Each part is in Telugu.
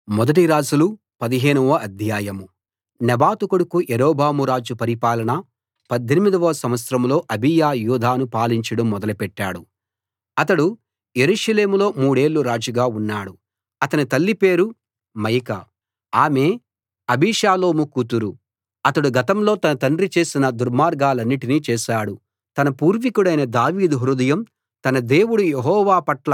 మొదటి రాజులు పదిహేనవ అధ్యాయం నెబాతు కొడుకు యరొబాము రాజు పరిపాలన పద్దెనిమిదవ సంవత్సరంలో అబీయా యూదాను పాలించడం మొదలుపెట్టాడు అతడు యెరూషలేములో మూడేళ్ళు రాజుగా ఉన్నాడు అతని తల్లి పేరు మయకా ఆమె అబీషాలోము కూతురు అతడు గతంలో తన తండ్రి చేసిన దుర్మార్గాలన్నిటినీ చేశాడు తన పూర్వీకుడైన దావీదు హృదయం తన దేవుడు యెహోవా పట్ల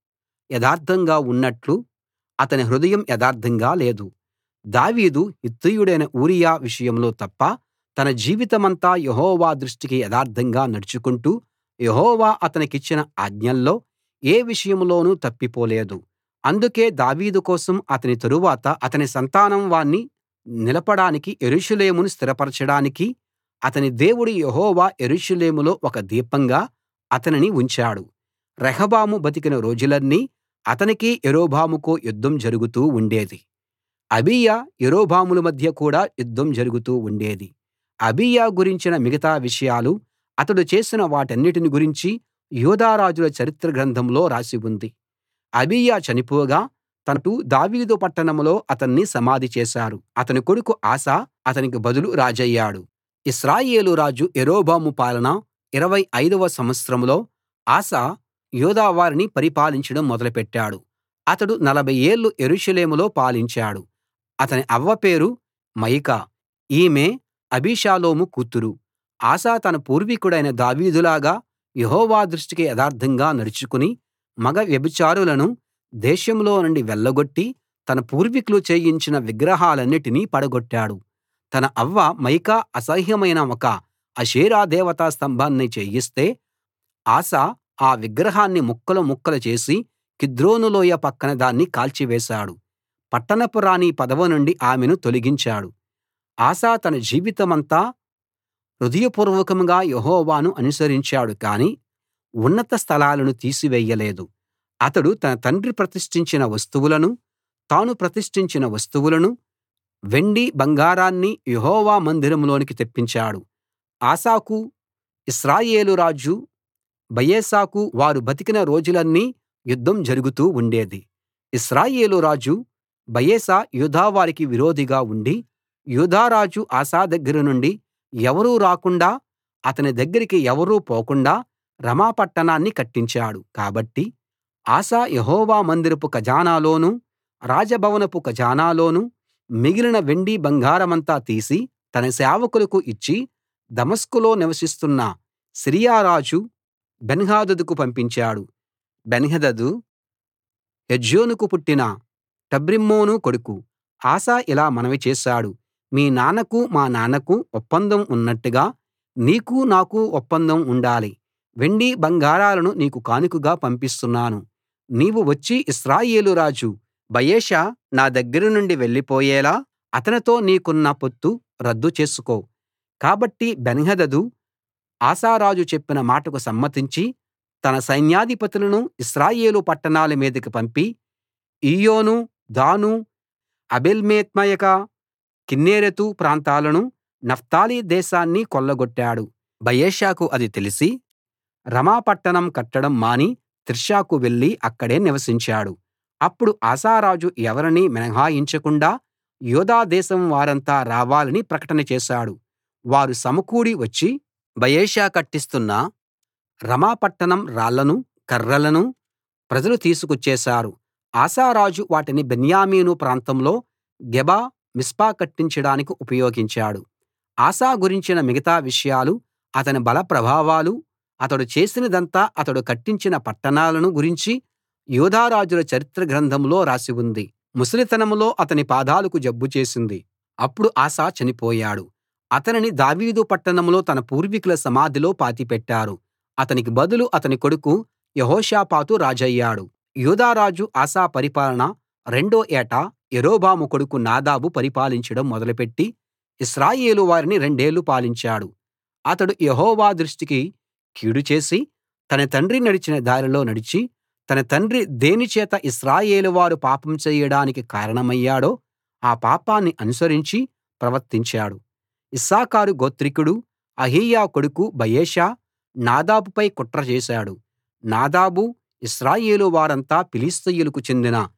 యథార్థంగా ఉన్నట్లు అతని హృదయం యథార్థంగా లేదు దావీదు హిత్తీయుడైన ఊరియా విషయంలో తప్ప తన జీవితమంతా యెహోవా దృష్టికి యథార్థంగా నడుచుకుంటూ యెహోవా అతనికిచ్చిన ఆజ్ఞల్లో ఏ విషయంలోనూ తప్పిపోలేదు అందుకే దావీదు కోసం అతని తరువాత అతని సంతానం వాణ్ణి నిలపడానికి యెరూషలేమును స్థిరపరచడానికి అతని దేవుడు యెహోవా యెరూషలేములో ఒక దీపంగా అతనిని ఉంచాడు రెహబాము బతికిన రోజులన్నీ అతనికీ యరొబాముకూ యుద్ధం జరుగుతూ ఉండేది అబీయా యరొబాముల మధ్య కూడా యుద్ధం జరుగుతూ ఉండేది అబీయా గురించిన మిగతా విషయాలు అతడు చేసిన వాటన్నిటిని గురించి యూదా రాజుల చరిత్ర గ్రంథంలో రాసి ఉంది అబీయా చనిపోగా తనటు దావీదు పట్టణంలో అతన్ని సమాధి చేశారు అతని కొడుకు ఆసా అతనికి బదులు రాజయ్యాడు ఇశ్రాయేలు రాజు యరొబాము పాలన 25 వ సంవత్సరంలో ఆసా యూదా వారిని పరిపాలించడం మొదలుపెట్టాడు అతడు నలభై ఏళ్ళు యెరూషలేములో పాలించాడు అతని అవ్వ పేరు మయకా ఈమె అబీషాలోము కూతురు ఆసా తన పూర్వీకుడైన దావీదులాగా యెహోవా దృష్టికి యథార్థంగా నడుచుకుని మగ వ్యభిచారులను దేశంలో నుండి వెళ్ళగొట్టి తన పూర్వీకులు చేయించిన విగ్రహాలన్నిటినీ పడగొట్టాడు తన అవ్వ మయకా అసహ్యమైన ఒక అషేరా దేవతా స్తంభాన్ని చేయిస్తే ఆసా ఆ విగ్రహాన్ని ముక్కలు ముక్కలు చేసి కిద్రోను లోయ పక్కన దాన్ని కాల్చివేశాడు పట్టణపు రాణి పదవి నుండి ఆమెను తొలగించాడు ఆసా తన జీవితమంతా హృదయపూర్వకంగా యెహోవాను అనుసరించాడు కానీ ఉన్నత స్థలాలను తీసివేయలేదు అతడు తన తండ్రి ప్రతిష్ఠించిన వస్తువులను తాను ప్రతిష్ఠించిన వస్తువులను వెండి బంగారాన్ని యెహోవా మందిరంలోకి తెప్పించాడు ఆసాకు ఇశ్రాయేలు రాజు బయెషాకు వారు బతికిన రోజులన్నీ యుద్ధం జరుగుతూ ఉండేది ఇశ్రాయేలు రాజు బయెషా యూదా వారికి విరోధిగా ఉండి యూదా రాజు ఆసా దగ్గర నుండి ఎవరూ రాకుండా అతని దగ్గరికి ఎవరూ పోకుండా రమా పట్టణాన్ని కట్టించాడు కాబట్టి ఆసా యెహోవా మందిరపు ఖజానాలోనూ రాజభవనపు ఖజానాలోనూ మిగిలిన వెండి బంగారమంతా తీసి తన సేవకులకు ఇచ్చి దమస్కులో నివసిస్తున్న సిరియా రాజు బెన్హదదుకు పంపించాడు బెన్హదదు హెజ్యోనుకు పుట్టిన టబ్రిమ్మోను కొడుకు ఆసా ఇలా మనవి చేశాడు మీ నాన్నకు మా నాన్నకు ఒప్పందం ఉన్నట్టుగా నీకూ నాకూ ఒప్పందం ఉండాలి వెండి బంగారాలను నీకు కానుకగా పంపిస్తున్నాను నీవు వచ్చి ఇశ్రాయేలు రాజు బయెషా నా దగ్గర నుండి వెళ్ళిపోయేలా అతనితో నీకున్న పొత్తు రద్దు చేసుకో కాబట్టి బెన్హదదు ఆసా రాజు చెప్పిన మాటకు సమ్మతించి తన సైన్యాధిపతులను ఇశ్రాయేలు పట్టణాల మీదికి పంపి ఈయోను దాను ఆబేల్బేత్మయకా కిన్నెరెతు ప్రాంతాలను నఫ్తాలి దేశాన్ని కొల్లగొట్టాడు బయెషాకు అది తెలిసి రమా పట్టణం కట్టడం మాని తిర్సాకు వెళ్లి అక్కడే నివసించాడు అప్పుడు ఆసా రాజు ఎవరినీ మినహాయించకుండా యూదా దేశం వారంతా రావాలని ప్రకటన చేశాడు వారు సమకూడి వచ్చి బయెషా కట్టిస్తున్న రమా పట్టణం రాళ్లనూ కర్రలనూ ప్రజలు తీసుకొచ్చేశారు ఆసా రాజు వాటిని బెన్యామీను ప్రాంతంలో గెబ మిస్పా కట్టించడానికి ఉపయోగించాడు ఆసా గురించిన మిగతా విషయాలు అతని బల ప్రభావాలు అతడు చేసినదంతా అతడు కట్టించిన పట్టణాలను గురించి యూదా రాజుల చరిత్ర గ్రంథంలో రాసి ఉంది ముసలితనంలో అతని పాదాలకు జబ్బు చేసింది అప్పుడు ఆసా చనిపోయాడు అతనిని దావీదు పట్టణంలో తన పూర్వీకుల సమాధిలో పాతిపెట్టారు అతనికి బదులు అతని కొడుకు యెహోషాపాతు రాజయ్యాడు యూదా రాజు ఆసా పరిపాలన రెండో ఏట యరొబాము కొడుకు నాదాబు పరిపాలించడం మొదలుపెట్టి ఇశ్రాయేలు వారిని రెండేళ్ళు పాలించాడు అతడు యెహోవా దృష్టికి కీడు చేసి తన తండ్రి నడిచిన దారిలో నడిచి తన తండ్రి దేనిచేత ఇశ్రాయేలు వారు పాపం చేయడానికి కారణమయ్యాడో ఆ పాపాన్ని అనుసరించి ప్రవర్తించాడు ఇశ్శాఖారు గోత్రికుడు అహీయా కొడుకు బయెషా నాదాబుపై కుట్ర చేశాడు నాదాబు ఇశ్రాయేలు వారంతా ఫిలిష్తీయులకు చెందిన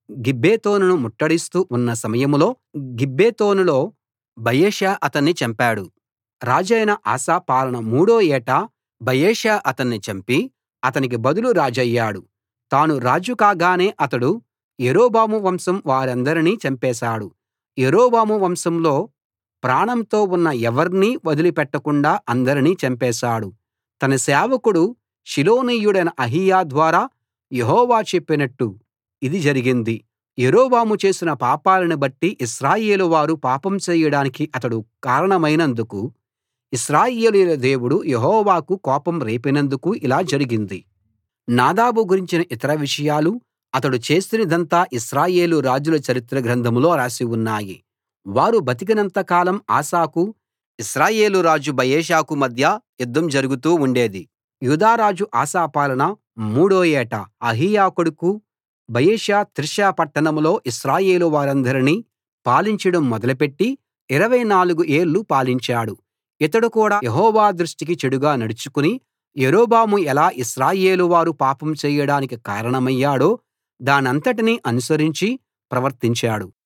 గిబ్బెతోనును ముట్టడిస్తూ ఉన్న సమయంలో గిబ్బెతోనులో బయెషా అతన్ని చంపాడు రాజైన ఆసా పాలన మూడో ఏట బయెషా అతన్ని చంపి అతనికి బదులు రాజయ్యాడు తాను రాజు కాగానే అతడు యరొబాము వంశం వారందరినీ చంపేశాడు యరొబాము వంశంలో ప్రాణంతో ఉన్న ఎవర్నీ వదిలిపెట్టకుండా అందరినీ చంపేశాడు తన సేవకుడు షిలోనీయుడైన అహీయా ద్వారా యెహోవా చెప్పినట్టు ఇది జరిగింది యరొబాము చేసిన పాపాలను బట్టి ఇశ్రాయేలు వారు పాపం చేయడానికి అతడు కారణమైనందుకు ఇశ్రాయేలీయుల దేవుడు యెహోవాకు కోపం రేపినందుకు ఇలా జరిగింది నాదాబు గురించిన ఇతర విషయాలు అతడు చేసినదంతా ఇశ్రాయేలు రాజుల చరిత్ర గ్రంథంలో రాసి ఉన్నాయి వారు బతికినంత కాలం ఆసాకు ఇశ్రాయేలు రాజు బయెషాకు మధ్య యుద్ధం జరుగుతూ ఉండేది యూదా రాజు ఆసా పాలన మూడో ఏట అహీయా కొడుకు బయెషా తిర్సా పట్టణంలో ఇశ్రాయేలు వారందరినీ పాలించడం మొదలుపెట్టి 24 ఏళ్ళు పాలించాడు ఇతడు కూడా యెహోవా దృష్టికి చెడుగా నడుచుకుని యరొబాము ఎలా ఇశ్రాయేలు వారు పాపం చేయడానికి కారణమయ్యాడో దానంతటినీ అనుసరించి ప్రవర్తించాడు